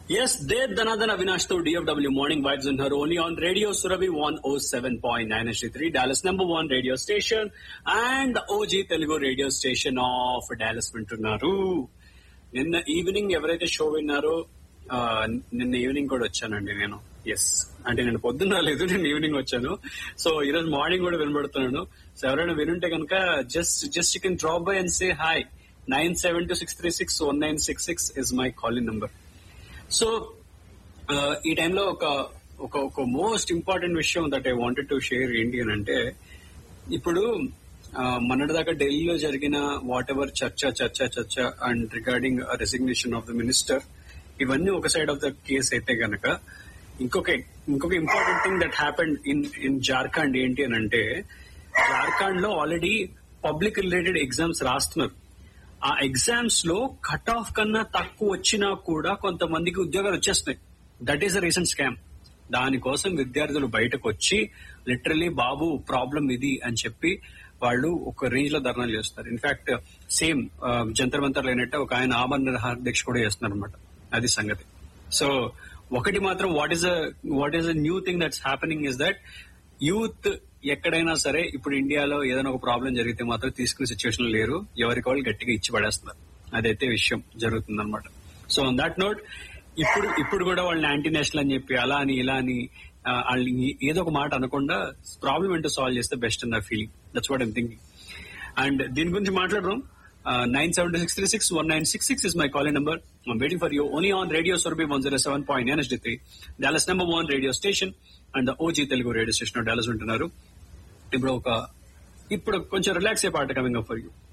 Yes, Dev Dhanadhan Avinash to DFW Morning Vibes in her only on Radio Surabhi 107.9 HD3, Dallas number one radio station and the OG Telugu radio station of Dallas వింటున్నారు నిన్న evening ఎవరైతే show విన్నారో ఆ, నిన్న evening కూడా వచ్చానండి నేను yes అంటే నేను పొద్దున్న రాలేదు నేను ఈవినింగ్ వచ్చాను సో ఈ రోజు మార్నింగ్ కూడా వినబడుతున్నాను సో ఎవరైనా వినుంటే కనుక just just you can drop by and say hi nine seven two six three six one nine six six is my calling number so ఆ, ఈ టైంలో ఒక ఒక ఒక మోస్ట్ ఇంపార్టెంట్ విషయం that I wanted to share ఏంటి అని అంటే ఇప్పుడు ఆ, మొన్నటిదాకా ఢిల్లీలో జరిగిన వాట్ ఎవర్ చర్చ చర్చ చర్చ and regarding resignation of the minister ఇవన్నీ ఒక సైడ్ ఆఫ్ ద కేస్ అయితే గనక ఇంకొక ఇంకొక important thing that happened in in Jharkhand ఏంటి అని అంటే జార్ఖండ్ లో ఆల్రెడీ పబ్లిక్ రిలేటెడ్ ఎగ్జామ్స్ రాస్తున్నారు ఆ ఎగ్జామ్స్ లో కట్ ఆఫ్ కన్నా తక్కువ వచ్చినా కూడా కొంతమందికి ఉద్యోగాలు వచ్చేస్తున్నాయి that is a recent scam దానికోసం విద్యార్థులు బయటకు వచ్చి లిటరలీ బాబు ప్రాబ్లం ఇది అని చెప్పి వాళ్ళు ఒక రేంజ్ లో ధర్నాలు చేస్తారు ఇన్ఫాక్ట్ సేమ్ జంతర్ మంతర్ లేనట్టే ఒక ఆయన ఆమరణ దీక్ష కూడా చేస్తున్నారు అనమాట అది సంగతి సో ఒకటి మాత్రం what is what is a new thing that's happening is that youth ఎక్కడైనా సరే ఇప్పుడు ఇండియాలో ఏదైనా ఒక ప్రాబ్లం జరిగితే మాత్రం తీసుకునే సిచ్యువేషన్ లేరు ఎవరికి వాళ్ళు గట్టిగా ఇచ్చి పడేస్తున్నారు అదైతే విషయం జరుగుతుంది అనమాట సో ఆన్ దాట్ నోట్ ఇప్పుడు ఇప్పుడు కూడా వాళ్ళని యాంటీ నేషనల్ అని చెప్పి అలా అని ఇలా అని ఆ, వాళ్ళని ఏదో ఒక మాట అనకుండా ప్రాబ్లం ఏంటో సాల్వ్ చేస్తే బెస్ట్ అన్న feeling that's what I'm thinking and దీని గురించి మాట్లాడడం nine seven six three six one nine six six is my calling number I'm waiting for you only on radio Surabhi one zero seven point nine SD three Dallas number one radio station and OG Telugu radio station Dallas ఉంటున్నారు ఇప్పుడు ఒక ఇప్పుడు కొంచెం relax అయ్యే పాట coming up for you